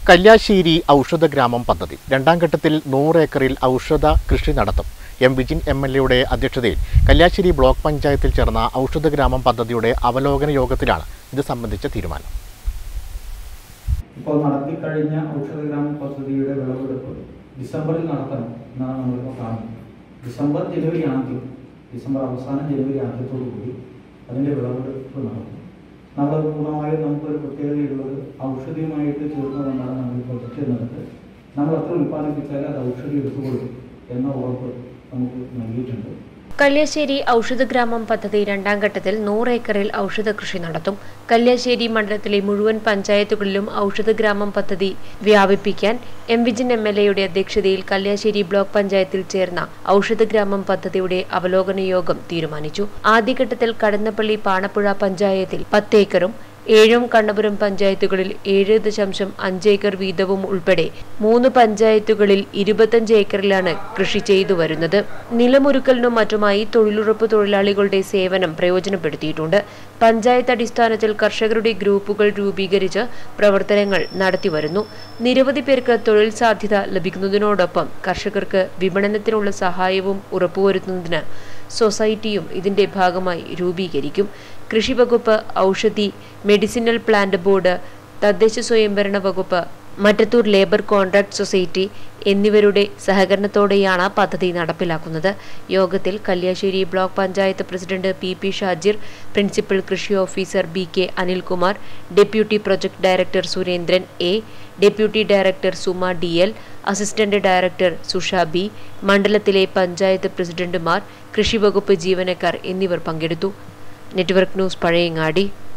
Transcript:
കല്യാശ്ശേരി ഔഷധ ഗ്രാമം പദ്ധതി രണ്ടാം ഘട്ടത്തിൽ നൂറ് ഏക്കറിൽ ഔഷധ കൃഷി നടത്തും എം വിജിൻ എം എൽ എയുടെ അധ്യക്ഷതയിൽ കല്യാശ്ശേരി ബ്ലോക്ക് പഞ്ചായത്തിൽ ചേർന്ന ഔഷധ ഗ്രാമം പദ്ധതിയുടെ അവലോകന യോഗത്തിലാണ് ഇത് സംബന്ധിച്ച തീരുമാനം ഇപ്പോൾ നടത്തിക്കഴിഞ്ഞ ഔഷധഗ്രാമ പദ്ധതിയുടെ വിളവെടുപ്പ് ഡിസംബറിൽ നടത്തണം എന്നാണ് നമ്മളിപ്പോൾ കാണുന്നത് ഡിസംബർ ജനുവരി ആദ്യം ഡിസംബർ അവസാനം ജനുവരി ആദ്യത്തോടു കൂടി അതിൻ്റെ വിളവെടുപ്പ് നടക്കും നമ്മൾ പൂർണ്ണമായും നമുക്കൊരു പ്രത്യേകതയുള്ളത് ഔഷധിയുമായിട്ട് ചേർന്നുകൊണ്ടാണ് നമ്മൾ ഈ പ്രൊജക്റ്റ് എന്നത് നമ്മൾ അത്ര ഉൽപ്പാദിപ്പിച്ചാൽ അത് ഔഷധി എടുത്തുകൊള്ളും എന്ന ഉറപ്പ് നമുക്ക് നൽകിയിട്ടുണ്ട് കല്യാശ്ശേരി ഔഷധഗ്രാമം പദ്ധതി രണ്ടാം ഘട്ടത്തിൽ നൂറ് ഏക്കറിൽ ഔഷധ കൃഷി നടത്തും കല്യാശ്ശേരി മണ്ഡലത്തിലെ മുഴുവൻ പഞ്ചായത്തുകളിലും ഔഷധഗ്രാമം പദ്ധതി വ്യാപിപ്പിക്കാൻ എം വിജിൻ എം എൽ എയുടെ അധ്യക്ഷതയിൽ കല്യാശ്ശേരി ബ്ലോക്ക് പഞ്ചായത്തിൽ ചേർന്ന ഔഷധഗ്രാമം പദ്ധതിയുടെ അവലോകന യോഗം തീരുമാനിച്ചു ആദ്യഘട്ടത്തിൽ കടന്നപ്പള്ളി പാണപ്പുഴ പഞ്ചായത്തിൽ പത്ത് ഏക്കറും ഏഴും കണ്ണപുരം പഞ്ചായത്തുകളിൽ ഏഴ് ദശാംശം അഞ്ച് ഏക്കർ വീതവും ഉൾപ്പെടെ മൂന്ന് പഞ്ചായത്തുകളിൽ ഇരുപത്തഞ്ച് ഏക്കറിലാണ് കൃഷി ചെയ്തു വരുന്നത് നിലമൊരുക്കലിനും മറ്റുമായി തൊഴിലുറപ്പ് തൊഴിലാളികളുടെ സേവനം പ്രയോജനപ്പെടുത്തിയിട്ടുണ്ട് പഞ്ചായത്ത് അടിസ്ഥാനത്തിൽ കർഷകരുടെ ഗ്രൂപ്പുകൾ രൂപീകരിച്ച് പ്രവർത്തനങ്ങൾ നടത്തിവരുന്നു നിരവധി പേർക്ക് തൊഴിൽ സാധ്യത ലഭിക്കുന്നതിനോടൊപ്പം കർഷകർക്ക് വിപണനത്തിനുള്ള സഹായവും ഉറപ്പുവരുത്തുന്നതിന് സൊസൈറ്റിയും ഇതിന്റെ ഭാഗമായി രൂപീകരിക്കും കൃഷിവകുപ്പ് ഔഷധി മെഡിസിനൽ പ്ലാന്റ് ബോർഡ് തദ്ദേശ സ്വയംഭരണ വകുപ്പ് മറ്റത്തൂർ ലേബർ കോൺട്രാക്ട് സൊസൈറ്റി എന്നിവരുടെ സഹകരണത്തോടെയാണ് പദ്ധതി നടപ്പിലാക്കുന്നത് യോഗത്തിൽ Kalliasseri block panchayat president P P Shajir principal കൃഷി officer B K Anilkumar deputy project director Surendran A deputy director Suma D L assistant director Susha B മണ്ഡലത്തിലെ പഞ്ചായത്ത് പ്രസിഡന്റുമാർ കൃഷിവകുപ്പ് ജീവനക്കാർ എന്നിവർ പങ്കെടുത്തു നെറ്റ്വർക്ക് ന്യൂസ് പഴയങ്ങാടി